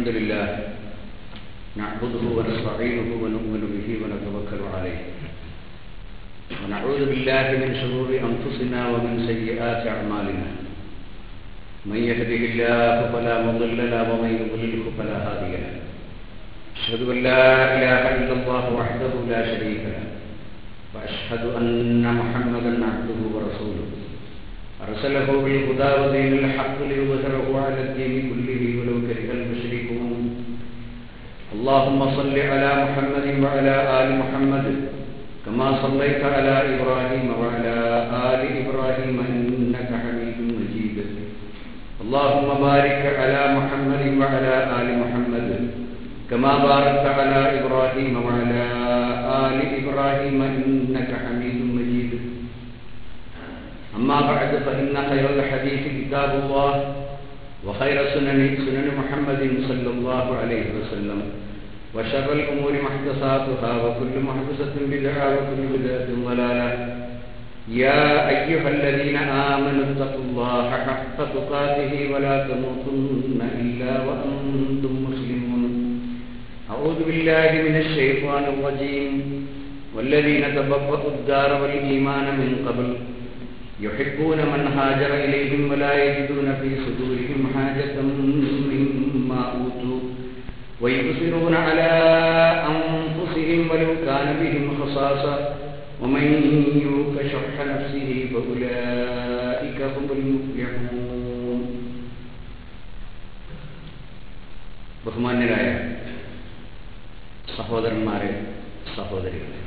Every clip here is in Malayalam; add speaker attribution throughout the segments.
Speaker 1: الحمد لله نعبده ونستعينه ونؤمن به ونتوكل عليه ونعوذ بالله من شرور أنفسنا ومن سيئات أعمالنا من يهده الله فلا مضل له ومن يضلله فلا هادي له أشهد أن لا إله إلا الله وحده لا شريك له وأشهد أن محمدا عبده ورسوله أرسله بالهدى ودين الحق ليظهره على الدين كله ولو كره المشركون اللهم صل على محمد وعلى آل محمد كما صليت على إبراهيم وعلى آل إبراهيم إنك حميد مجيد اللهم بارك على محمد وعلى آل محمد كما باركت على إبراهيم وعلى آل إبراهيم إنك حميد مجيد أما بعد فإن خير الحديث كتاب الله وخير سنن سنن محمد صلى الله عليه وسلم وشر الأمور محدثاتها وكل محدثة بدعة وكل بدعة ضلالة يا أيها الذين آمنوا اتقوا الله حق تقاته ولا تموتن إلا وأنتم مسلمون أعوذ بالله من الشيطان الرجيم والذين تبوأوا الدار والإيمان من قبل يحبون من هاجر إليهم ولا يجدون في صدورهم حاجة مما أوتوا ويؤثرون على أنفسهم ولو كان بهم خصاصة ومن يوك شح نفسه فأولئك هم المفلحون ബഹുമാന്യരായ സഹോദരന്മാരെ സഹോദരികളെ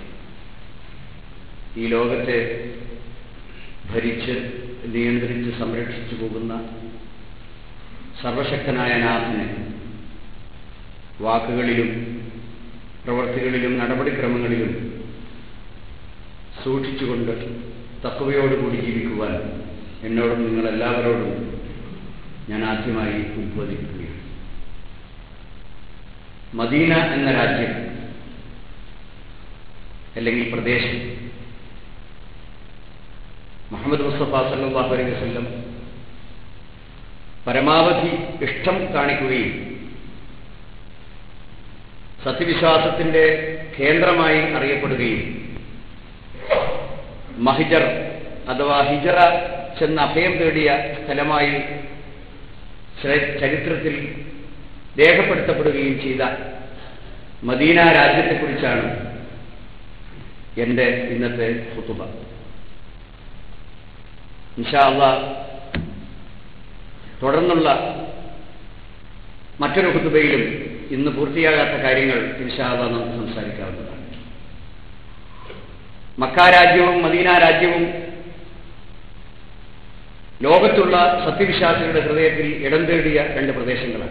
Speaker 1: ഈ ലോകത്തെ ഭരിച്ച് നിയന്ത്രിച്ച് സംരക്ഷിച്ചു പോകുന്ന സർവശക്തനായ നാഥനെ വാക്കുകളിലും പ്രവർത്തികളിലും നടപടിക്രമങ്ങളിലും സൂക്ഷിച്ചുകൊണ്ട് തക്കവയോടുകൂടി ജീവിക്കുവാൻ എന്നോടും നിങ്ങളെല്ലാവരോടും ഞാൻ ആദ്യമായി ഉദ്ബോധിക്കുകയാണ് മദീന എന്ന രാജ്യം അല്ലെങ്കിൽ പ്രദേശം മുഹമ്മദ് മുസ്തഫ സല്ലാഹു അലൈഹി വസ്ല്ലം പരമാവധി ഇഷ്ടം കാണിക്കുകയും സത്യവിശ്വാസത്തിന്റെ കേന്ദ്രമായി അറിയപ്പെടുകയും മഹിജർ അഥവാ ഹിജറ ചെന്ന് അഭയം തേടിയ സ്ഥലമായി ചരിത്രത്തിൽ രേഖപ്പെടുത്തപ്പെടുകയും ചെയ്ത മദീന രാജ്യത്തെക്കുറിച്ചാണ് എൻ്റെ ഇന്നത്തെ ഹുത്തുബ ഇൻഷാല്ല തുടർന്നുള്ള മറ്റൊരു ഹുത്തുബയിലും ഇന്ന് പൂർത്തിയാകാത്ത കാര്യങ്ങൾ ഇൻഷാല്ല നമുക്ക് സംസാരിക്കാവുന്നതാണ് മക്ക രാജ്യവും മദീന രാജ്യവും ലോകത്തുള്ള സത്യവിശ്വാസികളുടെ ഹൃദയത്തിൽ ഇടം തേടിയ രണ്ട് പ്രദേശങ്ങളാണ്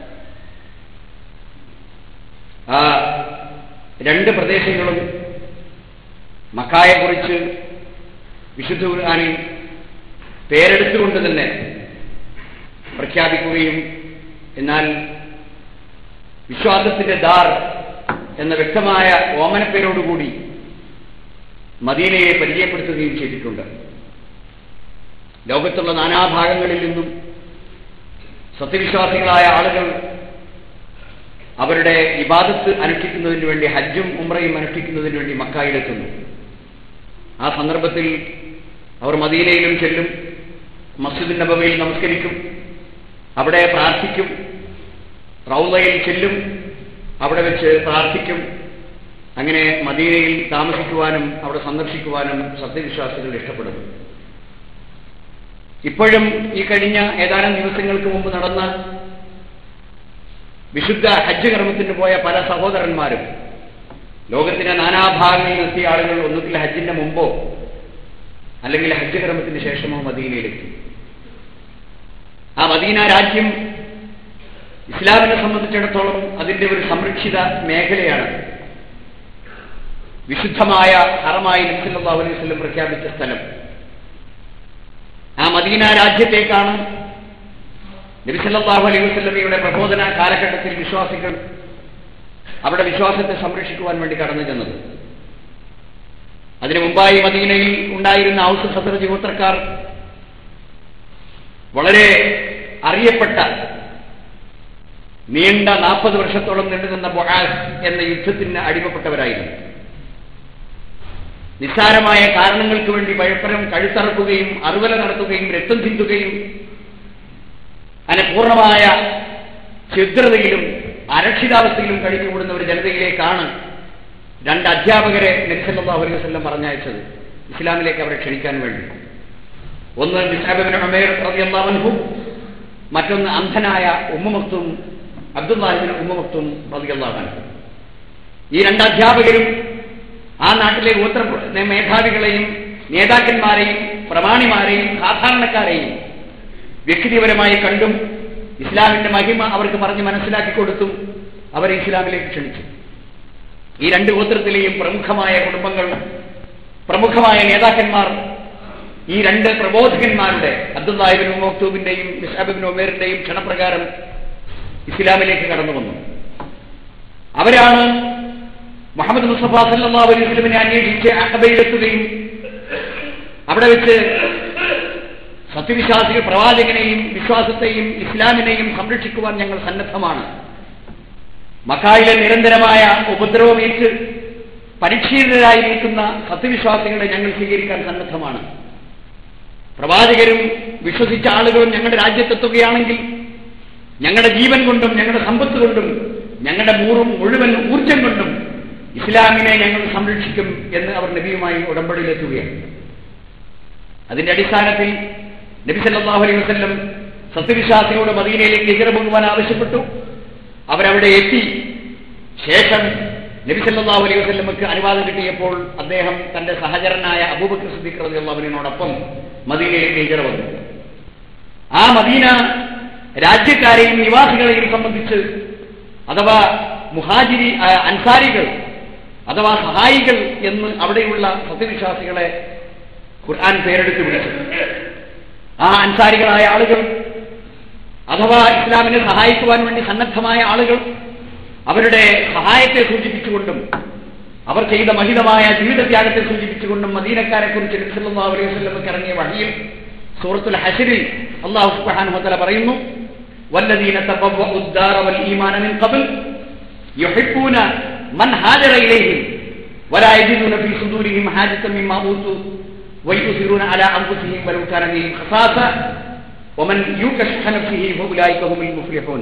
Speaker 1: ആ രണ്ട് പ്രദേശങ്ങളും മക്കായെക്കുറിച്ച് വിശുദ്ധ ഖുർആാനിൽ പേരെടുത്തുകൊണ്ട് തന്നെ പ്രഖ്യാപിക്കുകയും എന്നാൽ വിശ്വാസത്തിന്റെ ദാർ എന്ന വ്യക്തമായ ഓമനപ്പേരോടുകൂടി മദീനയെ പരിചയപ്പെടുത്തുകയും ചെയ്തിട്ടുണ്ട് ലോകത്തുള്ള നാനാഭാഗങ്ങളിൽ നിന്നും സത്യവിശ്വാസികളായ ആളുകൾ അവരുടെ ഇബാദത്ത് അനുഷ്ഠിക്കുന്നതിന് വേണ്ടി ഹജ്ജും ഉമ്രയും അനുഷ്ഠിക്കുന്നതിന് വേണ്ടി മക്കായിലെത്തുന്നു ആ സന്ദർഭത്തിൽ അവർ മദീനയിലും ചെല്ലും മസ്ജിദ് നബവയിൽ നമസ്കരിക്കും അവിടെ പ്രാർത്ഥിക്കും റൗലയിൽ ചെല്ലും അവിടെ വെച്ച് പ്രാർത്ഥിക്കും അങ്ങനെ മദീനയിൽ താമസിക്കുവാനും അവിടെ സന്ദർശിക്കുവാനും സത്യവിശ്വാസികൾ ഇഷ്ടപ്പെടുന്നു ഇപ്പോഴും ഈ കഴിഞ്ഞ ഏതാനും ദിവസങ്ങൾക്ക് മുമ്പ് നടന്ന വിശുദ്ധ ഹജ്ജ് കർമ്മത്തിന് പോയ പല സഹോദരന്മാരും ലോകത്തിന്റെ നാനാഭാഗങ്ങളിൽ എത്തിയ ആളുകൾ ഒന്നുകിൽ ഹജ്ജിന്റെ മുമ്പോ അല്ലെങ്കിൽ ഹജ്ജ് കർമ്മത്തിന് ശേഷമോ മദീനയിലെത്തി ആ മദീന രാജ്യം ഇസ്ലാമിനെ സംബന്ധിച്ചിടത്തോളം അതിന്റെ ഒരു സംരക്ഷിത മേഖലയാണ് വിശുദ്ധമായ ഹറമായി നബ്സല്ലാ അലൈഹി വസ്ലം പ്രഖ്യാപിച്ച സ്ഥലം ആ മദീന രാജ്യത്തേക്കാണ് നബിസല്ലാഹു അലൈഹി വസ്ലമയുടെ പ്രബോധന കാലഘട്ടത്തിൽ വിശ്വാസികൾ അവിടെ വിശ്വാസത്തെ സംരക്ഷിക്കുവാൻ വേണ്ടി കടന്നു ചെന്നത് അതിനു മുമ്പായി മദീനയിൽ ഉണ്ടായിരുന്ന ഔസ് സദർജ് ഗോത്രക്കാർ വളരെ അറിയപ്പെട്ട നീണ്ട നാൽപ്പത് വർഷത്തോളം നീണ്ടുനിന്ന ബൊഹാസ് എന്ന യുദ്ധത്തിന് അടിമപ്പെട്ടവരായിരുന്നു നിസ്സാരമായ കാരണങ്ങൾക്ക് വേണ്ടി പഴപ്പരം കഴുത്തറക്കുകയും അറുവല നടത്തുകയും രക്തം ചിന്തുകയും അങ്ങനെ പൂർണ്ണമായ ഛിദ്രതയിലും അരക്ഷിതാവസ്ഥയിലും കഴിഞ്ഞുകൂടുന്ന ഒരു ജനതയിലേക്കാണ് രണ്ട് അധ്യാപകരെ നബിസല്ലാ അലൈഹി വസല്ലം പറഞ്ഞയച്ചത് ഇസ്ലാമിലേക്ക് അവരെ ക്ഷണിക്കാൻ വേണ്ടി ഒന്ന് നിസാബിബിൻ ഉമേർ റളിയല്ലാഹു അൻഹു മറ്റൊന്ന് അന്ധനായ ഉമ്മമക്തും അബ്ദുല്ലാഹിബിൻ ഉമ്മമക്തും റളിയല്ലാഹു അൻഹു ഈ രണ്ട് അധ്യാപകരും ആ നാട്ടിലെ ഗോത്ര മേധാവികളെയും നേതാക്കന്മാരെയും പ്രമാണിമാരെയും സാധാരണക്കാരെയും വ്യക്തിപരമായി കണ്ടും ഇസ്ലാമിന്റെ മഹിമ അവർക്ക് പറഞ്ഞ് മനസ്സിലാക്കി കൊടുത്തും അവരെ ഇസ്ലാമിലേക്ക് ക്ഷണിച്ചു ഈ രണ്ട് ഗോത്രത്തിലെയും പ്രമുഖമായ കുടുംബങ്ങൾ പ്രമുഖമായ നേതാക്കന്മാർ ഈ രണ്ട് പ്രബോധകന്മാരുടെ അബ്ദുല്ലാഹിബിൻ മൊക്തൂബിന്റെയും ഇസാബിബിൻ ഒമേറിന്റെയും ക്ഷണപ്രകാരം ഇസ്ലാമിലേക്ക് കടന്നു വന്നു അവരാണ് മുഹമ്മദ് മുസ്തഫ സല്ലാ അലൈഹി വസ്ലമിനെ അന്വേഷിച്ച് അഹബയിലെത്തുകയും അവിടെ വെച്ച് സത്യവിശ്വാസികൾ പ്രവാചകനെയും വിശ്വാസത്തെയും ഇസ്ലാമിനെയും സംരക്ഷിക്കുവാൻ ഞങ്ങൾ സന്നദ്ധമാണ് മക്കായിലെ നിരന്തരമായ ഉപദ്രവമേറ്റ് പരിക്ഷീണിതരായി നിൽക്കുന്ന സത്യവിശ്വാസികളെ ഞങ്ങൾ സ്വീകരിക്കാൻ സന്നദ്ധമാണ് പ്രവാചകരും വിശ്വസിച്ച ആളുകളും ഞങ്ങളുടെ രാജ്യത്തെത്തുകയാണെങ്കിൽ ഞങ്ങളുടെ ജീവൻ കൊണ്ടും ഞങ്ങളുടെ സമ്പത്ത് കൊണ്ടും ഞങ്ങളുടെ മൂറും മുഴുവൻ ഊർജം കൊണ്ടും ഇസ്ലാമിനെ ഞങ്ങൾ സംരക്ഷിക്കും എന്ന് അവർ നബിയുമായി ഉടമ്പടിയിലെത്തുകയാണ് അതിന്റെ അടിസ്ഥാനത്തിൽ നബി സല്ലല്ലാഹു അലൈഹി വസല്ലം സത്യവിശ്വാസികളോട് മദീനയിലേക്ക് ഹിജറ പോകുവാൻ ആവശ്യപ്പെട്ടു അവരവിടെ എത്തി ശേഷം നബി സല്ലല്ലാഹു അലൈഹി വസല്ലമക്ക് അനുവാദം കിട്ടിയപ്പോൾ അദ്ദേഹം തന്റെ സഹചരനായ അബൂബക്കർ സിദ്ദീഖ് റളിയല്ലാഹുവിനോടൊപ്പം മദീനയിലേക്ക് ഹിജറ വന്നു ആ മദീന രാജ്യക്കാരെയും നിവാസികളെയും സംബന്ധിച്ച് അഥവാ മുഹാജിരി അൻസാരികൾ അഥവാ സഹായികൾ എന്ന് അവിടെയുള്ള സത്യവിശ്വാസികളെ ഖുർആൻ പേരെടുത്ത് വിളിച്ചു ആ അൻസാരികളായ ആളുകൾ അഥവാ ഇസ്ലാമിനെ സഹായിക്കുവാൻ വേണ്ടി സന്നദ്ധമായ ആളുകൾ അവരുടെ സഹായത്തെ സൂചിപ്പിച്ചുകൊണ്ടും അവർ ചെയ്ത മഹിതമായ ജീവിതത്യാഗത്തെ സൂചിപ്പിച്ചുകൊണ്ടും മദീനക്കാരെ കുറിച്ച് നബിസല്ലാ അലൈഹി വസല്ലമക്ക് ഇറങ്ങിയ വഴിയിൽ സൂറത്തുൽ ഹശരിൽ അള്ളാഹു സുബ്ഹാനഹു വതആല പറയുന്നു والذين تبوأوا الدار والإيمان من قبل يحبون من هاجر إليهم ولا يجدون في صدورهم حاجة مما أوتوا ويؤثرون على أنفسهم ولو كان بهم خصاصة ومن يوك شح نفسه فأولئك هم المفلحون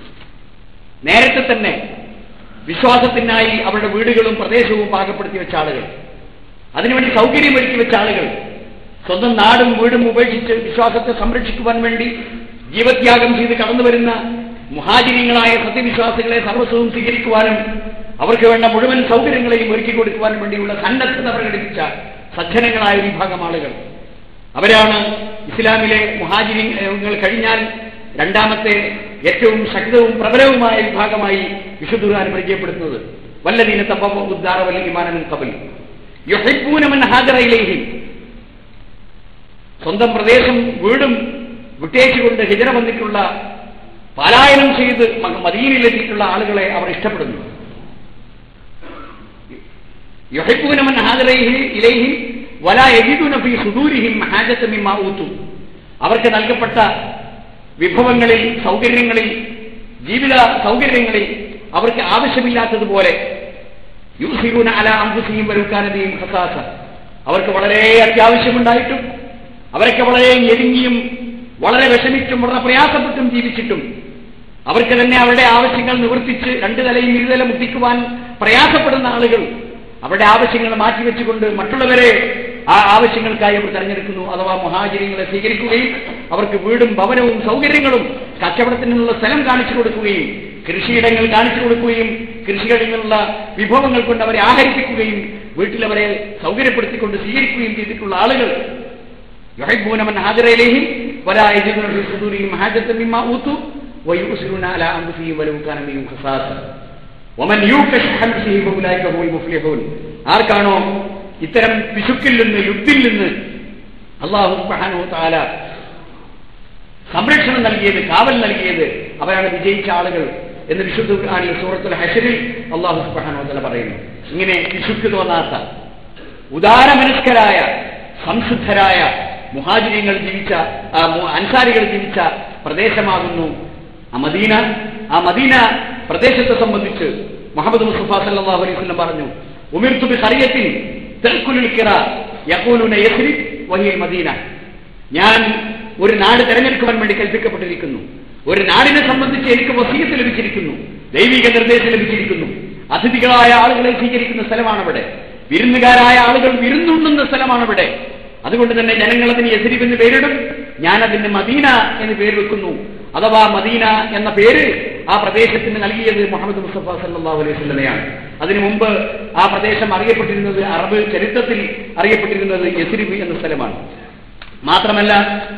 Speaker 1: നേരത്തെ തന്നെ വിശ്വാസത്തിനായി അവരുടെ വീടുകളും പ്രദേശവും പാകപ്പെടുത്തി വെച്ച ആളുകൾ അതിനുവേണ്ടി സൗകര്യം ഒരുക്കി വെച്ച ആളുകൾ സ്വന്തം നാടും വീടും ഉപേക്ഷിച്ച് വിശ്വാസത്തെ സംരക്ഷിക്കുവാൻ വേണ്ടി ജീവത്യാഗം ചെയ്ത് കടന്നു വരുന്ന മുഹാചിര്യങ്ങളായ സത്യവിശ്വാസികളെ സർവസ്വവും സ്വീകരിക്കുവാനും അവർക്ക് വേണ്ട മുഴുവൻ സൗകര്യങ്ങളെയും ഒരുക്കി കൊടുക്കുവാനും വേണ്ടിയുള്ള സന്നദ്ധത പ്രകടിപ്പിച്ച സജ്ജനങ്ങളായ ഒരു വിഭാഗം ആളുകൾ അവരാണ് ഇസ്ലാമിലെ മുഹാജിരിങ്ങൾ കഴിഞ്ഞാൽ രണ്ടാമത്തെ ഏറ്റവും ശക്തവും പ്രബലവുമായ വിഭാഗമായി വിശുദ്ധുറാൻ പരിചയപ്പെടുത്തുന്നത് വല്ലതീന തപ്പ ഉദ്ദാറ വല്ല ഇമാനമിൻ കബൽ യുഹൈപ്പൂനമൻ ഹാജറയിലേഹി സ്വന്തം പ്രദേശം വീടും വിട്ടേച്ചുകൊണ്ട് ഹിജറ വന്നിട്ടുള്ള പലായനം ചെയ്ത് മദീനയിലെത്തിയിട്ടുള്ള ആളുകളെ അവർ ഇഷ്ടപ്പെടുന്നു യുഹൈപ്പൂനമൻ ഹാജറൈഹി ഇലൈഹി വല എജിദുന ഫീ സുദൂരിഹിം ഹാജത്ത് മിമ്മാ ഊത്തു അവർക്ക് നൽകപ്പെട്ട വിഭവങ്ങളിൽ സൗകര്യങ്ങളിൽ ജീവിത സൗകര്യങ്ങളിൽ അവർക്ക് ആവശ്യമില്ലാത്തതുപോലെ യൂസിറൂന അല അംബുസിയും വലുക്കാനതയും ഹസാസ അവർക്ക് വളരെ അത്യാവശ്യമുണ്ടായിട്ടും അവരൊക്കെ വളരെ ഞെരുങ്ങിയും വളരെ വിഷമിച്ചും വളരെ പ്രയാസപ്പെട്ടും ജീവിച്ചിട്ടും അവർക്ക് തന്നെ അവരുടെ ആവശ്യങ്ങൾ നിവർത്തിച്ച് രണ്ടു തലയും ഇരുതല മുട്ടിക്കുവാൻ പ്രയാസപ്പെടുന്ന ആളുകൾ അവരുടെ ആവശ്യങ്ങൾ മാറ്റിവെച്ചുകൊണ്ട് മറ്റുള്ളവരെ ആ ആവശ്യങ്ങൾക്കായി അവർ തെരഞ്ഞെടുക്കുന്നു അഥവാ മുഹാചര്യങ്ങളെ സ്വീകരിക്കുകയും അവർക്ക് വീടും ഭവനവും സൗകര്യങ്ങളും കച്ചവടത്തിനുള്ള സ്ഥലം കാണിച്ചു കൊടുക്കുകയും കൃഷിയിടങ്ങൾ കാണിച്ചു കൊടുക്കുകയും കൃഷികളിൽ നിന്നുള്ള വിഭവങ്ങൾ കൊണ്ട് അവരെ ആഹരിപ്പിക്കുകയും വീട്ടിലവരെ സൗകര്യപ്പെടുത്തിക്കൊണ്ട് സ്വീകരിക്കുകയും ചെയ്തിട്ടുള്ള ആളുകൾ യുഹൈബൂനമൻ ഹാജറയിലേയും വരായും ഹാജത്ത് മിമ്മ ഊത്തു വയൂസിറുന അല അംബുസിയും വലവുക്കാനമിയും ഖസാസ ഒമൻ ആർക്കാണോ ഇത്തരം പിശുക്കിൽ നിന്ന് യുദ്ധിൽ നിന്ന് അള്ളാഹു സുബ്ഹാനഹു താല സംരക്ഷണം നൽകിയത് കാവൽ നൽകിയത് അവരാണ് വിജയിച്ച ആളുകൾ എന്ന് വിശുദ്ധ ഖുർആനിൽ സൂറത്തുൽ ഹഷറിൽ അള്ളാഹു സുബ്ഹാനഹു താല പറയുന്നു ഇങ്ങനെ പിശുക്ക് തോന്നാത്ത ഉദാരമനസ്കരായ സംശുദ്ധരായ മുഹാജിര്യങ്ങൾ ജീവിച്ച അൻസാരികൾ ജീവിച്ച പ്രദേശമാകുന്നു ആ മദീന ആ മദീന പ്രദേശത്തെ സംബന്ധിച്ച് മുഹമ്മദ് മുസ്തഫ സല്ലല്ലാഹു അലൈഹി വസല്ലം പറഞ്ഞു ഉമിർതു ബി ഖറിയത്തിൻ തൽക്കുലുൽ ഖിറ യഖൂലുന യസ്രിബ് വഹിയ മദീന ഞാൻ ഒരു നാട് തെരഞ്ഞെടുക്കുവാൻ വേണ്ടി കൽപ്പിക്കപ്പെട്ടിരിക്കുന്നു ഒരു നാടിനെ സംബന്ധിച്ച് എനിക്ക് വസീയത്ത് ലഭിച്ചിരിക്കുന്നു ദൈവിക നിർദ്ദേശം ലഭിച്ചിരിക്കുന്നു അതിഥികളായ ആളുകളെ സ്വീകരിക്കുന്ന സ്ഥലമാണ് അവിടെ വിരുന്നുകാരായ ആളുകൾ വിരുന്നുണ്ണുന്ന സ്ഥലമാണ് അവിടെ അതുകൊണ്ട് തന്നെ ജനങ്ങൾ അതിന് യസരിബ് എന്ന് പേരിടും ഞാൻ അതിന് മദീന എന്ന് പേര് വെക്കുന്നു അഥവാ മദീന എന്ന പേര് ആ പ്രദേശത്തിന് നൽകിയത് മുഹമ്മദ് മുസ്തഫ സല്ലല്ലാഹു അലൈഹി വസല്ലമയാണ് അതിനു മുമ്പ് ആ പ്രദേശം അറിയപ്പെട്ടിരുന്നത് അറബ് ചരിത്രത്തിൽ അറിയപ്പെട്ടിരുന്നത് യസ്രിബ് എന്ന സ്ഥലമാണ് മാത്രമല്ല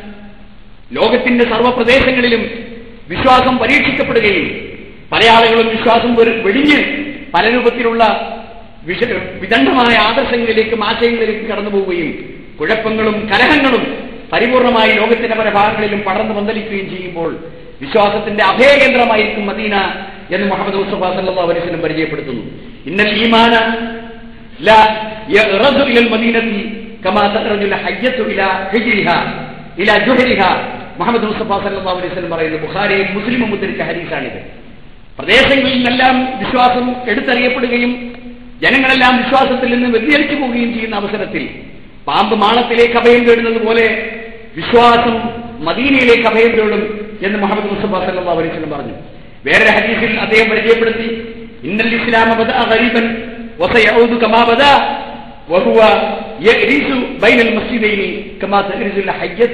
Speaker 1: ലോകത്തിന്റെ സർവ്വപ്രദേശങ്ങളിലും വിശ്വാസം പരീക്ഷിക്കപ്പെടുകയും പല ആളുകളും വിശ്വാസം വെറു- വെടിഞ്ഞ് പല രൂപത്തിലുള്ള വിഷ വിദണ്ഡമായ ആദർശങ്ങളിലേക്കും ആശയങ്ങളിലേക്കും കടന്നു പോവുകയും കുഴപ്പങ്ങളും കലഹങ്ങളും പരിപൂർണമായി ലോകത്തിന്റെ പല ഭാഗങ്ങളിലും പടർന്നു പന്തലിക്കുകയും ചെയ്യുമ്പോൾ വിശ്വാസത്തിന്റെ അഭയകേന്ദ്രമായിരിക്കും മദീന എന്ന് മുഹമ്മദ് മുസ്തഫ സല്ലല്ലാഹു അലൈഹി വസല്ലം പരിചയപ്പെടുത്തുന്നു ഇന്നൽ ഈമാന لا يغرز إلى المدينة كما تخرج الحية إلى حجرها إلى جهرها മുഹമ്മദ് മുസ്തഫ സല്ലല്ലാഹു അലൈഹി വസല്ലം പറയുന്നു ബുഖാരിയിൽ മുസ്ലിം മുദ്രിച്ച ഹദീസാണിത് പ്രദേശങ്ങളിൽ നിന്നെല്ലാം വിശ്വാസം എടുത്തറിയപ്പെടുകയും ജനങ്ങളെല്ലാം വിശ്വാസത്തിൽ നിന്ന് വ്യതിചലിച്ചു പോവുകയും ചെയ്യുന്ന അവസരത്തിൽ പാമ്പ് മാളത്തിലേക്ക് അഭയം തേടുന്നത് പോലെ വിശ്വാസം മദീനയിലേക്ക് അഭയം തേടും എന്ന് മുഹമ്മദ് മുസ്തഫ സല്ലല്ലാഹു അലൈഹി വസല്ലം പറഞ്ഞു വേറൊരു ഹദീസിൽ അദ്ദേഹം പരിചയപ്പെടുത്തി ഇന്നൽ ഇസ്ലാമ ബദഅ ഗരീബൻ وسيعود كما بدا وهو يئرس بين المسجدين كما تئرس الحية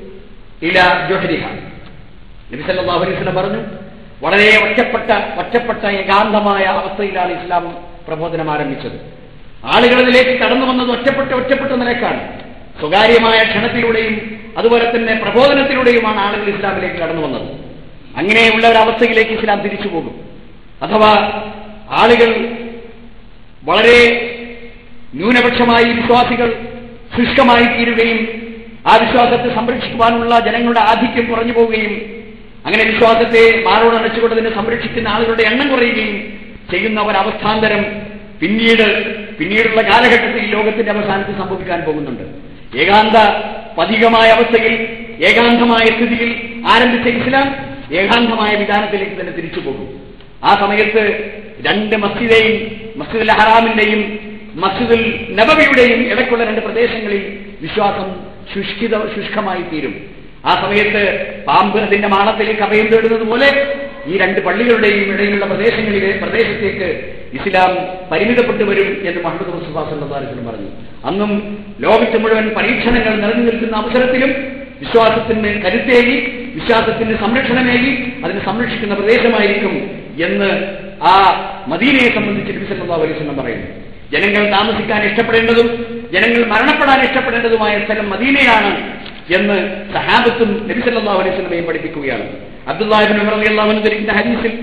Speaker 1: إلى جحرها നബി സല്ലല്ലാഹു അലൈഹി വസല്ലം പറഞ്ഞു വളരെ ഒറ്റപ്പെട്ട ഒറ്റപ്പെട്ട ഏകാന്തമായ അവസ്ഥയിലാണ് ഇസ്ലാം പ്രബോധനം ആരംഭിച്ചത് ആളുകൾ അതിലേക്ക് കടന്നു വന്നത് ഒറ്റപ്പെട്ട ഒറ്റപ്പെട്ട നിലക്കാണ് സ്വകാര്യമായ ക്ഷണത്തിലൂടെയും അതുപോലെ തന്നെ പ്രബോധനത്തിലൂടെയുമാണ് ആളുകൾ ഇസ്ലാമിലേക്ക് കടന്നു വന്നത് അങ്ങനെയുള്ള ഒരു അവസ്ഥയിലേക്ക് ഇസ്ലാം തിരിച്ചു പോകും അഥവാ ആളുകൾ വളരെ ന്യൂനപക്ഷമായി വിശ്വാസികൾ ശുഷ്കമായി തീരുകയും ആ വിശ്വാസത്തെ സംരക്ഷിക്കുവാനുള്ള ജനങ്ങളുടെ ആധിക്യം കുറഞ്ഞു പോവുകയും അങ്ങനെ വിശ്വാസത്തെ മാറോടണച്ചുകൊണ്ട് തന്നെ സംരക്ഷിക്കുന്ന ആളുകളുടെ എണ്ണം കുറയുകയും ചെയ്യുന്ന ഒരവസ്ഥാന്തരം പിന്നീട് പിന്നീടുള്ള കാലഘട്ടത്തിൽ ലോകത്തിന്റെ അവസാനത്തിൽ സംഭവിക്കാൻ പോകുന്നുണ്ട് ഏകാന്ത പതികമായ അവസ്ഥയിൽ ഏകാന്തമായ സ്ഥിതിയിൽ ആരംഭിച്ച ഇസ്ലാം ഏകാന്തമായ വിധാനത്തിലേക്ക് തന്നെ തിരിച്ചു പോകും ആ സമയത്ത് രണ്ട് മസ്ജിദേയും മസ്ജിദുൽ ഹറാമിന്റെയും മസ്ജിദുൽ നബവിയുടെയും ഇടയ്ക്കുള്ള രണ്ട് പ്രദേശങ്ങളിൽ വിശ്വാസം ശുഷ്കിത ശുഷ്കമായി തീരും ആ സമയത്ത് പാമ്പ് അതിന്റെ മാളത്തിലേക്ക് അഭയം തേടുന്നത് പോലെ ഈ രണ്ട് പള്ളികളുടെയും ഇടയിലുള്ള പ്രദേശങ്ങളിലെ പ്രദേശത്തേക്ക് ഇസ്ലാം പരിമിതപ്പെട്ടു വരും എന്ന് മുഹമ്മദ് മുസ്തഫ സല്ലല്ലാഹു അലൈഹി വസല്ലം പറഞ്ഞു അന്നും ലോകത്ത് മുഴുവൻ പരീക്ഷണങ്ങൾ നിറഞ്ഞു നിൽക്കുന്ന അവസരത്തിലും വിശ്വാസത്തിന് കരുത്തേകി വിശ്വാസത്തിന് സംരക്ഷണമേകി അതിനെ സംരക്ഷിക്കുന്ന പ്രദേശമായിരിക്കും എന്ന് ആ മദീനയെ സംബന്ധിച്ച് നബി സല്ലല്ലാഹു അലൈഹി വസല്ലം പറയുന്നു ജനങ്ങൾ താമസിക്കാൻ ഇഷ്ടപ്പെടേണ്ടതും ജനങ്ങൾ മരണപ്പെടാൻ ഇഷ്ടപ്പെടേണ്ടതുമായ സ്ഥലം മദീനയാണ് എന്ന് സഹാബത്തും നബി സല്ലല്ലാഹു അലൈഹി വസല്ലമയും പഠിപ്പിക്കുകയാണ് അബ്ദുല്ലാഹി ഇബ്നു ഉമർ റളിയല്ലാഹു അൻഹു ധരിക്കുന്ന ഹദീസിൽ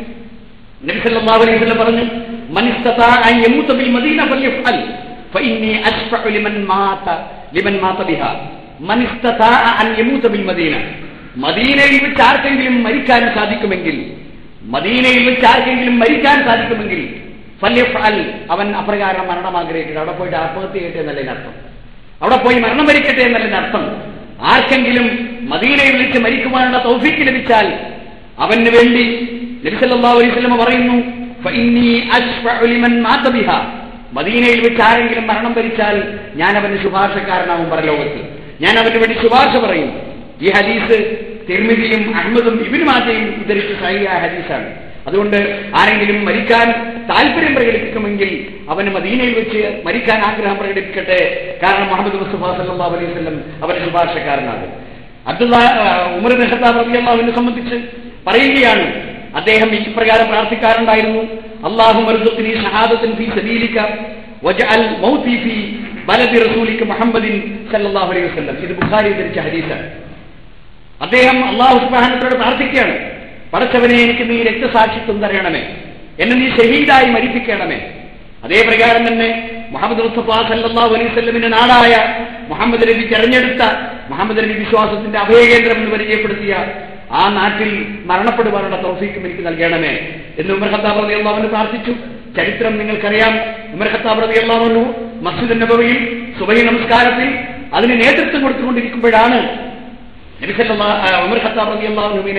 Speaker 1: നബി സല്ലല്ലാഹു അലൈഹി വസല്ലം പറഞ്ഞു മൻ ഇസ്തതാഅ അൻ യമൂത ബിൽ മദീന ഫല്യഫ്അൽ ഫഇന്നി അശ്ഫഉ ലിമൻ മാത ലിമൻ മാത ബിഹാ മൻ ഇസ്തതാഅ അൻ യമൂത ബിൽ മദീന മദീനയിൽ വെച്ച് ആർക്കെങ്കിലും മരിക്കാൻ സാധിക്കുമെങ്കിൽ മദീനയിൽ വെച്ച് ആർക്കെങ്കിലും മരിക്കാൻ സാധിക്കുമെങ്കിൽ ഫല്യഫ്അൽ അവൻ അപ്രകാരം മരണം ആഗ്രഹിക്കട്ടെ അവിടെ പോയിട്ട് ആത്മഹത്യ ചെയ്യട്ടെ എന്നല്ലേ അർത്ഥം അവിടെ പോയി മരണം മരിക്കട്ടെ എന്നല്ലേ അർത്ഥം ആർക്കെങ്കിലും മദീനയിൽ വെച്ച് മരിക്കുവാനുള്ള തൗഫീക്ക് ലഭിച്ചാൽ അവന് വേണ്ടി നബി സല്ലല്ലാഹു അലൈഹി വസല്ലം പറയുന്നു ഫഇന്നി അശ്ഫഉ ലിമൻ മാത ബിഹാ മദീനയിൽ വെച്ച് ആരെങ്കിലും മരണം ഭരിച്ചാൽ ഞാൻ അവന് ശുപാർശക്കാരനാവും പരലോകത്ത് ഞാൻ അവന് വേണ്ടി ശുപാർശ പറയും ഈ ഹദീസ് തിർമിതിയും അഹമ്മദും ഇബിൻ മാജയും ഉദ്ധരിച്ച സഹിയായ ഹദീസാണ് അതുകൊണ്ട് ആരെങ്കിലും മരിക്കാൻ താല്പര്യം പ്രകടിപ്പിക്കുമെങ്കിൽ അവന് മദീനയിൽ വെച്ച് മരിക്കാൻ ആഗ്രഹം പ്രകടിപ്പിക്കട്ടെ കാരണം മുഹമ്മദ് മുസ്തഫ സല്ലല്ലാഹു അലൈഹി വസല്ലം അവന് ശുപാർശക്കാരനാണ് അബ്ദുള്ള ഉമർ ബിൻ ഖത്താബ് റളിയല്ലാഹുവിനെ സംബന്ധിച്ച് പറയുകയാണ് അദ്ദേഹം ഈ പ്രകാരം പ്രാർത്ഥിക്കാറുണ്ടായിരുന്നു അള്ളാഹു മർസുഖ്നി ഷഹാദത്തിൻ ഫീ സബീലിക വജഅൽ മൗതി ഫീ ബലദി റസൂലിക മുഹമ്മദിൻ സല്ലല്ലാഹു അലൈഹി വസല്ലം ഇത് ബുഖാരി ധരിച്ച ഹദീസാണ് അദ്ദേഹം അള്ളാഹു സുബ്ഹാനഹു പ്രാർത്ഥിക്കുകയാണ് പടച്ചവനെ എനിക്ക് നീ രക്തസാക്ഷിത്വം തരണമേ എന്നെ നീ ഷഹീദായി മരിപ്പിക്കണമേ അതേ പ്രകാരം തന്നെ മുഹമ്മദ് മുസ്തഫ സല്ലല്ലാഹു അലൈഹി വസല്ലമിന്റെ നാടായ മുഹമ്മദ് നബി തെരഞ്ഞെടുത്ത മുഹമ്മദ് നബി വിശ്വാസത്തിന്റെ അഭയകേന്ദ്രം എന്ന് പരിചയപ്പെടുത്തിയ ആ നാട്ടിൽ മരണപ്പെടുവാനുള്ള തൗഫീക്കും എനിക്ക് നൽകണമേ എന്ന് ഉമർ ഖത്താബ് റതി അള്ളാഹുവിന് പ്രാർത്ഥിച്ചു ചരിത്രം നിങ്ങൾക്കറിയാം ഉമർ ഖത്താബ് റതി അള്ളാഹുനു മസ്ജിദ് നബവിയിൽ സുബഹി നമസ്കാരത്തിൽ അതിന് നേതൃത്വം കൊടുത്തുകൊണ്ടിരിക്കുമ്പോഴാണ് നബി സല്ലല്ലാഹു ഉമർ ഖത്താബ് റതി അള്ളാഹുവിനെ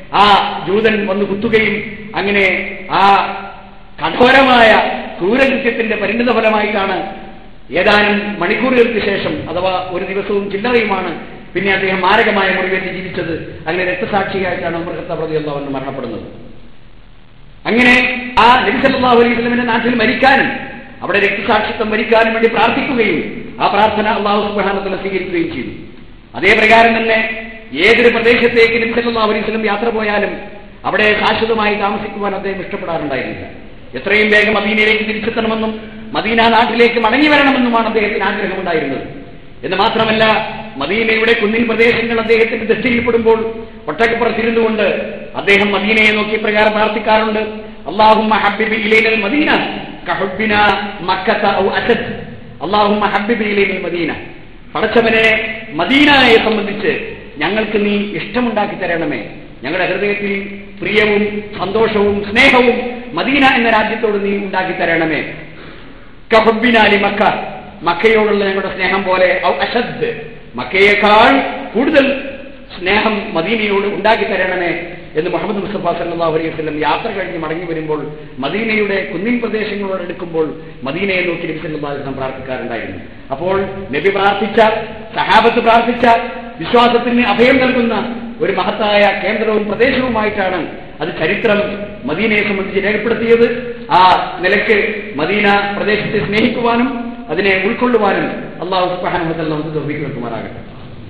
Speaker 1: ആ ജൂതൻ വന്ന് കുത്തുകയും അങ്ങനെ ആ കഠോരമായ ക്രൂരകൃത്യത്തിന്റെ പരിണിത ഫലമായിട്ടാണ് ഏതാനും മണിക്കൂറുകൾക്ക് ശേഷം അഥവാ ഒരു ദിവസവും ചില്ലറയുമാണ് പിന്നെ അദ്ദേഹം മാരകമായ മുറിവേറ്റ് ജീവിച്ചത് അങ്ങനെ രക്തസാക്ഷിയായിട്ടാണ് ഉമർ ഖത്താബ് റളിയല്ലാഹു അൻഹു മരണപ്പെടുന്നത് അങ്ങനെ ആ നബി സല്ലല്ലാഹു അലൈഹി വസല്ലമയുടെ നാട്ടിൽ മരിക്കാനും അവിടെ രക്തസാക്ഷിത്വം മരിക്കാനും വേണ്ടി പ്രാർത്ഥിക്കുകയും ആ പ്രാർത്ഥന അള്ളാഹു സുബ്ഹാനഹു വ തആല സ്വീകരിക്കുകയും ചെയ്തു അതേ പ്രകാരം തന്നെ ഏതൊരു പ്രദേശത്തേക്ക് നബി സല്ലല്ലാഹു അലൈഹി വസല്ലം യാത്ര പോയാലും അവിടെ ശാശ്വതമായി താമസിക്കുവാൻ അദ്ദേഹം ഇഷ്ടപ്പെടാറുണ്ടായിരുന്നില്ല എത്രയും വേഗം മദീനയിലേക്ക് തിരിച്ചെത്തണമെന്നും മദീന നാട്ടിലേക്ക് മടങ്ങി വരണമെന്നുമാണ് അദ്ദേഹത്തിന് ആഗ്രഹമുണ്ടായിരുന്നത് എന്ന് മാത്രമല്ല മദീനയുടെ കുന്നിൻ പ്രദേശങ്ങൾ അദ്ദേഹത്തിന്റെ ദൃഷ്ടിയിൽപ്പെടുമ്പോൾ ഒട്ടക്കപ്പുറത്തിരുന്നുകൊണ്ട് അദ്ദേഹം മദീനയെ നോക്കി പ്രകാരം പ്രാർത്ഥിക്കാറുണ്ട് അള്ളാഹുമ്മ ഹബ്ബിബി ഇലൈനൽ മദീന കഹുബ്ബിന മക്കത്ത ഔ അസദ് അള്ളാഹുമ്മ ഹബ്ബിബി ഇലൈനൽ മദീന പടച്ചവനെ മദീനയെ സംബന്ധിച്ച് ഞങ്ങൾക്ക് നീ ഇഷ്ടമുണ്ടാക്കി തരണമേ ഞങ്ങളുടെ ഹൃദയത്തിൽ പ്രിയവും സന്തോഷവും സ്നേഹവും മദീന എന്ന രാജ്യത്തോട് നീ ഉണ്ടാക്കി തരണമേ കഹുബിനാലി മക്ക മക്കയോടുള്ള ഞങ്ങളുടെ സ്നേഹം പോലെ ഔ അഷദ് മക്കയേക്കാൾ കൂടുതൽ സ്നേഹം മദീനയോട് ഉണ്ടാക്കി തരണമേ എന്ന് മുഹമ്മദ് മുസ്തഫ സല്ലല്ലാഹു അലൈഹി വസല്ലം യാത്ര കഴിഞ്ഞ് മടങ്ങി വരുമ്പോൾ മദീനയുടെ കുന്നിൻ പ്രദേശങ്ങളോട് എടുക്കുമ്പോൾ മദീനയെ നോക്കി നബി സല്ലല്ലാഹു അലൈഹി വസല്ലം പ്രാർത്ഥിക്കാറുണ്ടായിരുന്നു അപ്പോൾ നബി പ്രാർത്ഥിച്ച സഹാബത്ത് പ്രാർത്ഥിച്ച വിശ്വാസത്തിന് അഭയം നൽകുന്ന ഒരു മഹത്തായ കേന്ദ്രവും പ്രദേശവുമായിട്ടാണ് അത് ചരിത്രം മദീനയെ സംബന്ധിച്ച് രേഖപ്പെടുത്തിയത് ആ നിലയ്ക്ക് മദീന പ്രദേശത്തെ സ്നേഹിക്കുവാനും അതിനെ ഉൾക്കൊള്ളുവാനും അള്ളാഹു സുബ്ഹാനഹു വ തആല നമുക്ക് തൗഫീഖ് നൽകുമാറാകട്ടെ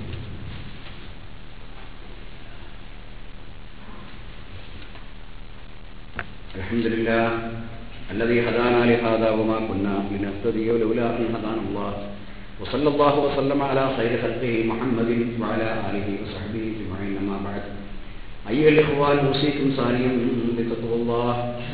Speaker 1: الحمد لله الذي هدانا لهذا وما كنا لنهتدي لولا أن هدانا الله وصلى الله وسلم على خير خلقه محمد وعلى آله وصحبه أجمعين أما بعد أيها الإخوان أوصيكم ثانيا بتقوى الله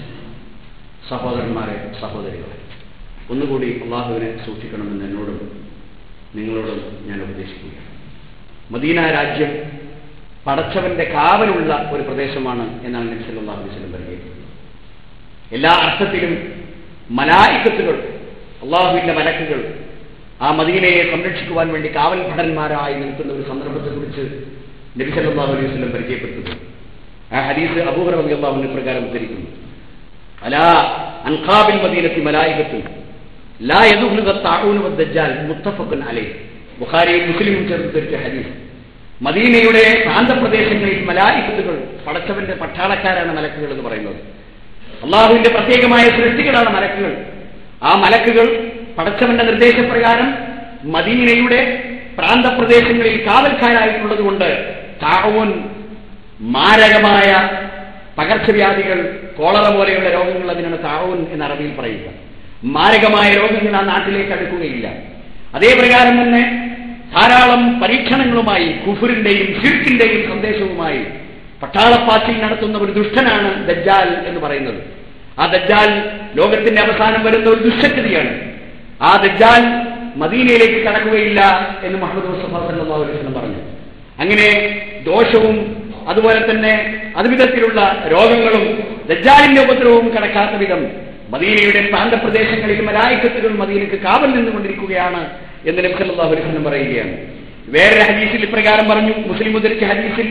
Speaker 1: സഹോദരന്മാരെ സഹോദരികളെ ഒന്നുകൂടി അള്ളാഹുവിനെ സൂക്ഷിക്കണമെന്ന് എന്നോടും നിങ്ങളോടും ഞാൻ ഉപദേശിക്കുകയാണ് മദീന രാജ്യം പടച്ചവന്റെ കാവലുള്ള ഒരു പ്രദേശമാണ് എന്നാണ് നബി സല്ലല്ലാഹു അലൈഹി വസല്ലം പറയുന്നത് എല്ലാ അർത്ഥത്തിലും മലായിക്കത്തുകൾ അള്ളാഹുവിന്റെ മലക്കുകൾ ആ മദീനയെ സംരക്ഷിക്കുവാൻ വേണ്ടി കാവൽ ഭടന്മാരായി നിൽക്കുന്ന ഒരു സന്ദർഭത്തെക്കുറിച്ച് നബി സല്ലല്ലാഹു അലൈഹി വസല്ലം പരിചയപ്പെടുത്തുന്നു ആ ഹദീസ് അബൂഹർ റളിയല്ലാഹു അൻഹു പ്രകാരം ഉദ്ധരിക്കുന്നു അലാ അൻഖാബിൽ മദീനത്തി മലായികത്തു ലാ യദുഖുലു തആഊൻ വദ്ദജ്ജാൽ മുത്തഫഖുൻ അലൈഹി ബുഖാരിയും മുസ്ലിമും ചേർത്ത് ധരിച്ച ഹദീസ് മദീനയുടെ പ്രാന്തപ്രദേശങ്ങളിൽ മലായിക്കത്തുകൾ പടച്ചവന്റെ പട്ടാളക്കാരാണ് മലക്കുകൾ എന്ന് പറയുന്നത് അള്ളാഹുവിന്റെ പ്രത്യേകമായ സൃഷ്ടികളാണ് മലക്കുകൾ ആ മലക്കുകൾ പടച്ചവന്റെ നിർദ്ദേശപ്രകാരം മദീനയുടെ പ്രാന്തപ്രദേശങ്ങളിൽ കാവൽക്കാരായിട്ടുള്ളത് കൊണ്ട് താവൂൻ മാരകമായ പകർച്ചവ്യാധികൾ കോളറ പോലെയുള്ള രോഗങ്ങൾ അതിനാണ് താവൂൻ എന്ന് അറബിയിൽ പറയുക മാരകമായ രോഗങ്ങൾ ആ നാട്ടിലേക്ക് അടുക്കുകയില്ല അതേ പ്രകാരം തന്നെ ധാരാളം പരീക്ഷണങ്ങളുമായി കുഫുറിന്റെയും ഷിർക്കിന്റെയും സന്ദേശവുമായി പട്ടാളപ്പാച്ചിൽ നടത്തുന്ന ഒരു ദുഷ്ടനാണ് ദജ്ജാൽ എന്ന് പറയുന്നത് ആ ദജ്ജാൽ ലോകത്തിന്റെ അവസാനം വരുന്ന ഒരു ദുഷ്ടഗതിയാണ് ആ ദജ്ജാൽ മദീനയിലേക്ക് കടക്കുകയില്ല എന്ന് മുഹമ്മദ് മുസ്തഫ സല്ലല്ലാഹു അലൈഹി വസല്ലം പറഞ്ഞു അങ്ങനെ ദോഷവും അതുപോലെ തന്നെ അതുവിധത്തിലുള്ള രോഗങ്ങളും ദജ്ജാലിന്റെ ഉപദ്രവവും കടക്കാത്ത വിധം മദീനയുടെ പ്രാന്തപ്രദേശങ്ങളിൽ മലായിക്കത്തുകൾ മദീനക്ക് കാവൽ നിന്നുകൊണ്ടിരിക്കുകയാണ് എന്ന് നബി സല്ലല്ലാഹു അലൈഹി വസല്ലം പറയുകയാണ് വേറൊരു ഹദീസിൽ ഇപ്രകാരം പറഞ്ഞു മുസ്ലിം ഉദ്ധരിച്ച ഹദീസിൽ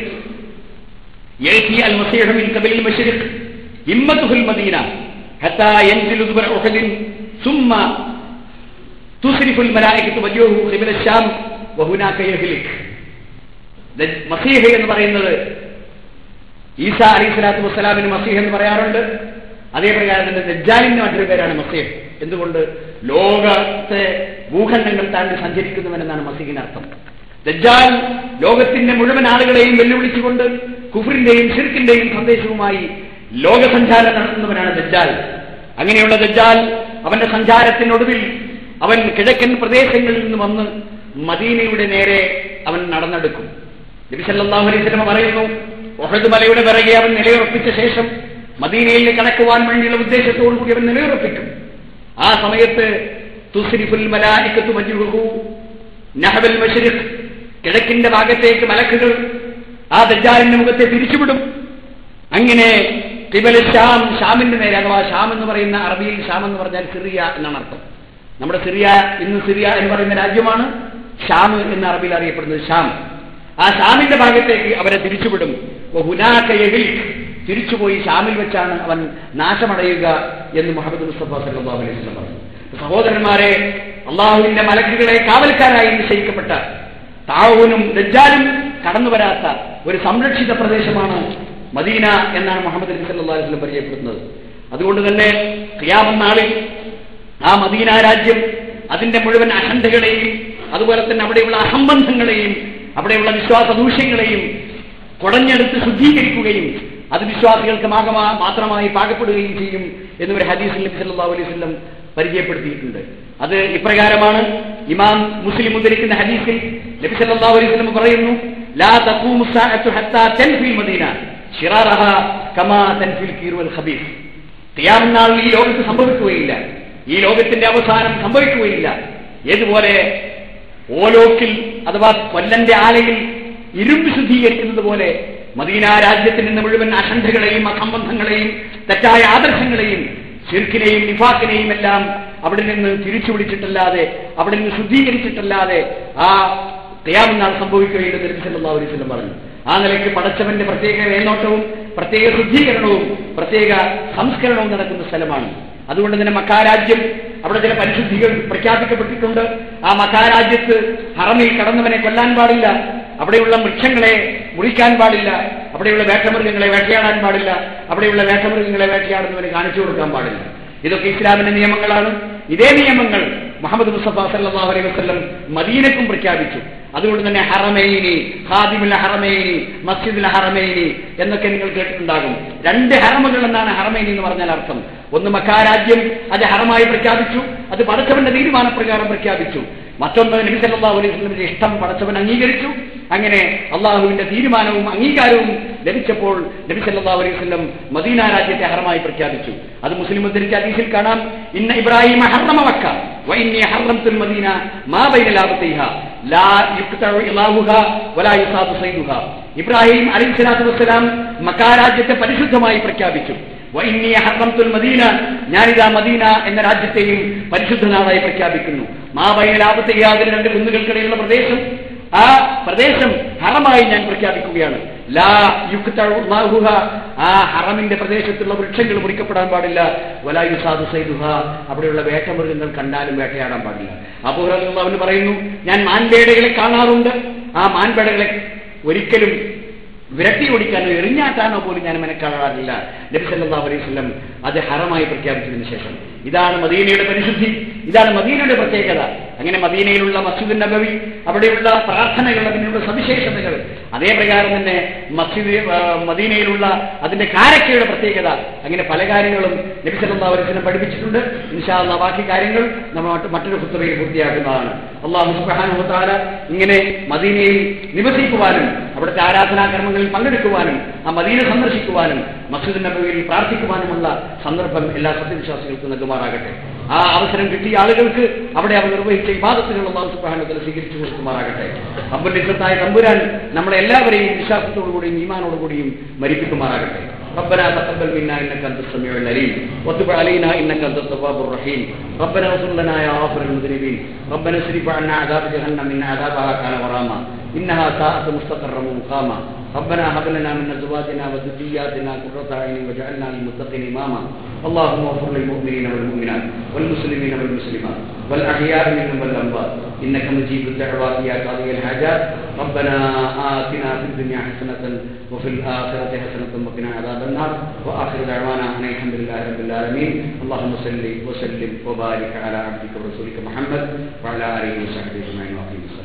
Speaker 1: يأتي المسيح من قبل المشرق همته المدينة حتى ينزل ذبر أحد ثم تصرف الملائكة وجهه قبل الشام وهناك يهلك മസീഹ് എന്ന് പറയുന്നത് ഈസ അലൈഹി സ്വലാത്തു വസ്സലാമിന് മസീഹ് എന്ന് പറയാറുണ്ട് അതേ പ്രകാരം തന്നെ ദജ്ജാലിന്റെ മറ്റൊരു പേരാണ് മസീഹ് എന്തുകൊണ്ട് ലോകത്തെ ഭൂഖണ്ഡങ്ങൾ താണ്ടി സഞ്ചരിക്കുന്നവനെന്നാണ് മസീഹിന് അർത്ഥം ദജ്ജാൽ ലോകത്തിന്റെ മുഴുവൻ ആളുകളെയും വെല്ലുവിളിച്ചുകൊണ്ട് കുഫറിന്റെയും ഷിർക്കിന്റെയും സന്ദേശവുമായി ലോകസഞ്ചാരം നടത്തുന്നവനാണ് ദജ്ജാൽ അങ്ങനെയുള്ള ദജ്ജാൽ അവന്റെ സഞ്ചാരത്തിനൊടുവിൽ അവൻ കിഴക്കൻ പ്രദേശങ്ങളിൽ നിന്ന് വന്ന് മദീനയുടെ നേരെ അവൻ നടന്നെടുക്കും നബി സല്ലല്ലാഹു അലൈഹി വസല്ലം പറയുന്നു ഒഹദ് മലയുടെ പിറകെ അവൻ നിലയുറപ്പിച്ച ശേഷം മദീനയിൽ കടക്കുവാൻ വേണ്ടിയുള്ള ഉദ്ദേശത്തോടു കൂടി അവൻ നിലയുറപ്പിക്കും ആ സമയത്ത് തുസ്രിഫുൽ മലായിക്കത്തു മജ്റുഹു നഹബൽ മശ്രിഖ് കിഴക്കിന്റെ ഭാഗത്തേക്ക് മലക്കുകൾ ആ ദജ്ജാലിന്റെ മുഖത്തെ തിരിച്ചുവിടും അങ്ങനെ കിബൽ ഷാം ഷാമിന്റെ നേരെ അഥവാ ഷാം എന്ന് പറയുന്ന അറബിയിൽ ഷാം എന്ന് പറഞ്ഞാൽ സിറിയ എന്നാണ് അർത്ഥം നമ്മുടെ സിറിയ ഇന്ന് സിറിയ എന്ന് പറയുന്ന രാജ്യമാണ് ഷാം എന്ന് അറബിയിൽ അറിയപ്പെടുന്നത് ഷാം ആ ഷാമിന്റെ ഭാഗത്തേക്ക് അവരെ തിരിച്ചുവിടും വഹുനാക യഹ്ലിക് തിരിച്ചുപോയി ഷാമിൽ വെച്ചാണ് അവൻ നാശമടയുക എന്ന് മുഹമ്മദ് മുസ്തഫ സല്ലല്ലാഹു അലൈഹി വസല്ലം പറഞ്ഞു സഹോദരന്മാരെ അള്ളാഹുവിന്റെ മലക്കുകളെ കാവൽക്കാരായി നിശ്ചയിക്കപ്പെട്ട താവൂനും ദജ്ജാലും കടന്നു വരാത്ത ഒരു സംരക്ഷിത പ്രദേശമാണ് മദീന എന്നാണ് മുഹമ്മദ് നബി സല്ലല്ലാഹു അലൈഹി വസല്ലം പരിചയപ്പെടുന്നത് അതുകൊണ്ട് തന്നെ ഖിയാമത്ത് നാളിൽ ആ മദീന രാജ്യം അതിന്റെ മുഴുവൻ അഹന്തകളെയും അതുപോലെ തന്നെ അവിടെയുള്ള അഹംബന്ധങ്ങളെയും അവിടെയുള്ള വിശ്വാസ ദൂഷ്യങ്ങളെയും കുടഞ്ഞെടുത്ത് ശുദ്ധീകരിക്കുകയും അത് വിശ്വാസികൾക്ക് മാകമാ മാത്രമായി പാകപ്പെടുകയും ചെയ്യും എന്ന് ഒരു ഹദീസിൽ നബി സല്ലല്ലാഹു അലൈഹി വസല്ലം പരിചയപ്പെടുത്തിയിട്ടുണ്ട് അത് ഇപ്രകാരമാണ് ഇമാം മുസ്ലിം ഉദ്ധരിക്കുന്ന ഹദീസിൽ നബി സല്ലല്ലാഹു അലൈഹി വസല്ലം പറയുന്നു ലാ തഖൂമു സാഅത്തു ഹത്താ തൻഫിൽ മദീന ശിറാറഹ കമാ തൻഫിൽ കീറുൽ ഖബീസ് ഖിയാമം നാൾ ഈ ലോകത്ത് സംഭവിക്കുകയില്ല ഈ ലോകത്തിന്റെ അവസാനം സംഭവിക്കുകയില്ല ഏതുപോലെ ഓലോക്കിൽ അഥവാ കൊല്ലന്റെ ആലയിൽ ഇരുമ്പ് ശുദ്ധീകരിക്കുന്നത് പോലെ മദീന രാജ്യത്തിൽ നിന്ന് മുഴുവൻ അഖണ്ഡകളെയും അസംബന്ധങ്ങളെയും തെറ്റായ ആദർശങ്ങളെയും ശിർക്കിനെയും നിഫാക്കിനെയും എല്ലാം അവിടെ നിന്ന് തിരിച്ചു പിടിച്ചിട്ടല്ലാതെ അവിടെ നിന്ന് ശുദ്ധീകരിച്ചിട്ടല്ലാതെ ആ ഖിയാമം നാൾ സംഭവിക്കുകയില്ലെന്ന് നബി സല്ലല്ലാഹു അലൈഹി വസല്ലം പറഞ്ഞു ആ നിലയ്ക്ക് പടച്ചവന്റെ പ്രത്യേക മേൽനോട്ടവും പ്രത്യേക ശുദ്ധീകരണവും പ്രത്യേക സംസ്കരണവും നടക്കുന്ന സ്ഥലമാണ് അതുകൊണ്ട് തന്നെ മക്കാരാജ്യം അവിടെ ചില പരിശുദ്ധികൾ പ്രഖ്യാപിക്കപ്പെട്ടിട്ടുണ്ട് ആ മക്കാരാജ്യത്ത് ഹറമിൽ കടന്നവനെ കൊല്ലാൻ പാടില്ല അവിടെയുള്ള വൃക്ഷങ്ങളെ മുറിക്കാൻ പാടില്ല അവിടെയുള്ള വേട്ടമൃഗങ്ങളെ വേട്ടയാടാൻ പാടില്ല അവിടെയുള്ള വേട്ടമൃഗങ്ങളെ വേട്ടയാടുന്നവന് കാണിച്ചു കൊടുക്കാൻ പാടില്ല ഇതൊക്കെ ഇസ്ലാമിന്റെ നിയമങ്ങളാണ് ഇതേ നിയമങ്ങൾ മുഹമ്മദ് മുസ്തഫ സല്ലല്ലാഹു അലൈഹി വസല്ലം മദീനക്കും പ്രഖ്യാപിച്ചു അതുകൊണ്ട് തന്നെ ഹറമൈനി ഖാദിമുൽ ഹറമൈനി മസ്ജിദുൽ ഹറമൈനി എന്നൊക്കെ നിങ്ങൾ കേട്ടിട്ടുണ്ടാകും രണ്ട് ഹറമുകൾ എന്നാണ് ഹറമൈനി എന്ന് പറഞ്ഞാൽ അർത്ഥം ഒന്ന് മക്കാരാജ്യം അത് ഹറമായി പ്രഖ്യാപിച്ചു അത് പടച്ചവന്റെ തീരുമാനപ്രകാരം പ്രഖ്യാപിച്ചു മറ്റൊന്ന് നബി സല്ലല്ലാഹു അലൈഹി വസല്ലമിന്റെ ഇഷ്ടം പടച്ചവൻ അംഗീകരിച്ചു അങ്ങനെ അള്ളാഹുവിന്റെ തീരുമാനവും അംഗീകാരവും ലഭിച്ചപ്പോൾ നബി സല്ലല്ലാഹു അലൈഹി വസല്ലം മദീന രാജ്യത്തെ ഹറമായി പ്രഖ്യാപിച്ചു അത് മുസ്ലിം ഉദ്ധരിച്ച ഹദീസിൽ കാണാം ഇന്ന ഇബ്രാഹിം ഹറമ മക്ക വഇന്നി ഹറംതുൽ മദീന മാ ബൈന ലാബതൈഹ ലാ യുഖ്തഉ ഇലാഹുഹ വലാ യുസാദു സൈദുഹ ഇബ്രാഹിം അലൈഹി സ്വലാത്തു വസ്സലാം മക്ക രാജ്യത്തെ പരിശുദ്ധമായി പ്രഖ്യാപിച്ചു വഇന്നി ഹറംതുൽ മദീന ഞാനിതാ മദീന എന്ന രാജ്യത്തെയും പരിശുദ്ധ നാടായി പ്രഖ്യാപിക്കുന്നു മാ ബൈന ലാബതൈഹ അതിന് രണ്ട് കുന്നുകൾക്കിടയിലുള്ള പ്രദേശം ആ പ്രദേശം ഹറമായി ഞാൻ പ്രഖ്യാപിക്കുകയാണ് ലാ യുക്തഹ ആ ഹറമിന്റെ പ്രദേശത്തുള്ള വൃക്ഷങ്ങൾ മുറിക്കപ്പെടാൻ പാടില്ല വലാ യുസാദു സൈദുഹ അവിടെയുള്ള വേട്ടമൃഗങ്ങൾ കണ്ടാലും വേട്ടയാടാൻ പാടില്ല അപ്പോൾ അവന് പറയുന്നു ഞാൻ മാൻപേടകളെ കാണാറുണ്ട് ആ മാൻപേടകളെ ഒരിക്കലും വിരട്ടി ഓടിക്കാനോ എറിഞ്ഞാട്ടാനോ പോലും ഞാൻ മെനക്കാറാറില്ല നബി സല്ലല്ലാഹു അലൈഹി വസല്ലം അത് ഹറമായി പ്രഖ്യാപിച്ചതിന് ശേഷം ഇതാണ് മദീനയുടെ പരിശുദ്ധി ഇതാണ് മദീനയുടെ പ്രത്യേകത അങ്ങനെ മദീനയിലുള്ള മസ്ജിദ് നബവി അവിടെയുള്ള പ്രാർത്ഥനകൾ അതിനുള്ള സവിശേഷതകൾ അതേ പ്രകാരം തന്നെ മസ്ജിദ് ആ, മദീനയിലുള്ള അതിന്റെ കാരക്കയുടെ പ്രത്യേകത അങ്ങനെ പല കാര്യങ്ങളും നബി സല്ലല്ലാഹു അലൈഹി വസല്ലം പഠിപ്പിച്ചിട്ടുണ്ട് ഇൻഷാ അല്ലാഹ് ബാക്കി കാര്യങ്ങൾ നമ്മൾ മറ്റ് മറ്റൊരു പുസ്തകയിൽ പൂർത്തിയാക്കുന്നതാണ് അള്ളാഹു സുബ്ഹാനഹു വ തആല ഇങ്ങനെ മദീനയിൽ നിവസിക്കുവാനും അവിടുത്തെ ആരാധനാകർമ്മങ്ങളിൽ പങ്കെടുക്കുവാനും ആ മദീന സന്ദർശിക്കുവാനും മസ്ജിദ് നബവിയിൽ പ്രാർത്ഥിക്കുവാനുമുള്ള സന്ദർഭം എല്ലാ സത്യവിശ്വാസികൾക്കും നൽകുമാറാകട്ടെ ആ അവസരം കിട്ടിയ ആളുകൾക്ക് അവിടെ അവർ നിർവഹിച്ച ഇബാദത്തുകൾ അള്ളാഹു സുബ്ഹാനഹു സ്വീകരിച്ചു കൊടുക്കുമാറാകട്ടെ അബ്ബുലിസത്തായ തമ്പുരാൻ നമ്മളെ എല്ലാവരെയും വിശ്വാസത്തോടുകൂടിയും ഈമാനോടുകൂടിയും മരിപ്പിക്കുമാറാകട്ടെ ربنا تقبل منا انك انت السميع العليم وتب علينا انك انت التواب الرحيم ربنا اغفر لنا يا غافر المذنبين ربنا اصرف عنا عذاب جهنم ان عذابها كان غراما انها ساءت مستقرا ومقاما ربنا هب لنا من ازواجنا وذرياتنا قرة اعين واجعلنا للمتقين اماما اللهم اغفر للمؤمنين والمؤمنات والمسلمين والمسلمات والاحياء منهم والاموات انك مجيب الدعوات يا قاضي الحاجات ربنا آتنا في الدنيا حسنة وفي الآخرة حسنة وقنا عذاب النار وآخر دعوانا أن الحمد لله رب العالمين اللهم صل وسلم وبارك على عبدك ورسولك محمد وعلى آله وصحبه أجمعين وأقيم الصلاة